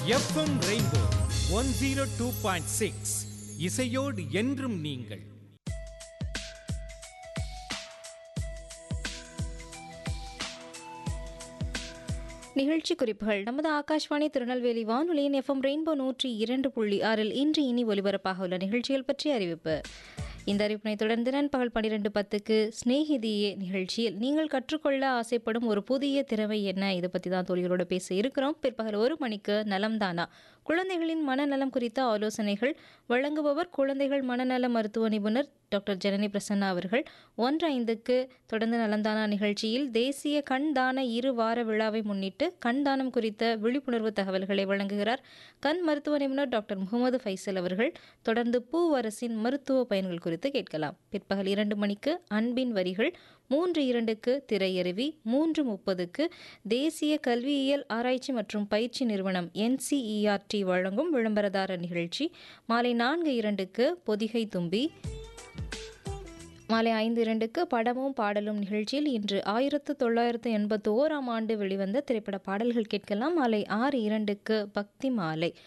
FM rainbow one zero two point six இசையோடு என்றும் நீங்கள் நிகழ்ச்சி குறிப்புகள் நமது ஆகாஷ்வாணி திருநெல்வேலி வானொலியின் எஃப்எம் ரெயின்போ நூற்றி இரண்டு புள்ளி ஆறில் இன்று இனி ஒலிபரப்பாக உள்ள நிகழ்ச்சிகள் பற்றிய அறிவிப்பு இந்த அறிவிப்பினை தொடர்ந்து நண்பகல் பன்னிரெண்டு பத்துக்கு ஸ்நேகிதியே நிகழ்ச்சியில் நீங்கள் கற்றுக்கொள்ள ஆசைப்படும் ஒரு புதிய திறமை என்ன இதை பற்றி தான் தோழிகளோட பேச இருக்கிறோம் பிற்பகல் ஒரு மணிக்கு நலம்தானா குழந்தைகளின் மனநலம் குறித்த ஆலோசனைகள் வழங்குபவர் குழந்தைகள் மனநல மருத்துவ நிபுணர் டாக்டர் ஜனனி பிரசன்னா அவர்கள் ஒன்று ஐந்துக்கு தொடர்ந்து நலந்தானா நிகழ்ச்சியில் தேசிய கண் தான இரு வார விழாவை முன்னிட்டு கண் தானம் குறித்த விழிப்புணர்வு தகவல்களை வழங்குகிறார் கண் மருத்துவ நிபுணர் டாக்டர் முகமது ஃபைசல் அவர்கள் தொடர்ந்து பூவரசின் மருத்துவ பயன்கள் குறித்து கேட்கலாம் பிற்பகல் இரண்டு மணிக்கு அன்பின் வரிகள் மூன்று இரண்டுக்கு திரையருவி மூன்று முப்பதுக்கு தேசிய கல்வியியல் ஆராய்ச்சி மற்றும் பயிற்சி நிறுவனம் என்சிஇஆர்டி வழங்கும் விளம்பரதார நிகழ்ச்சி மாலை நான்கு இரண்டுக்கு பொதிகை தும்பி மாலை ஐந்து இரண்டுக்கு படமும் பாடலும் நிகழ்ச்சியில் இன்று ஆயிரத்து தொள்ளாயிரத்து எண்பத்தி ஓராம் ஆண்டு வெளிவந்த திரைப்பட பாடல்கள் கேட்கலாம் மாலை ஆறு இரண்டுக்கு பக்தி மாலை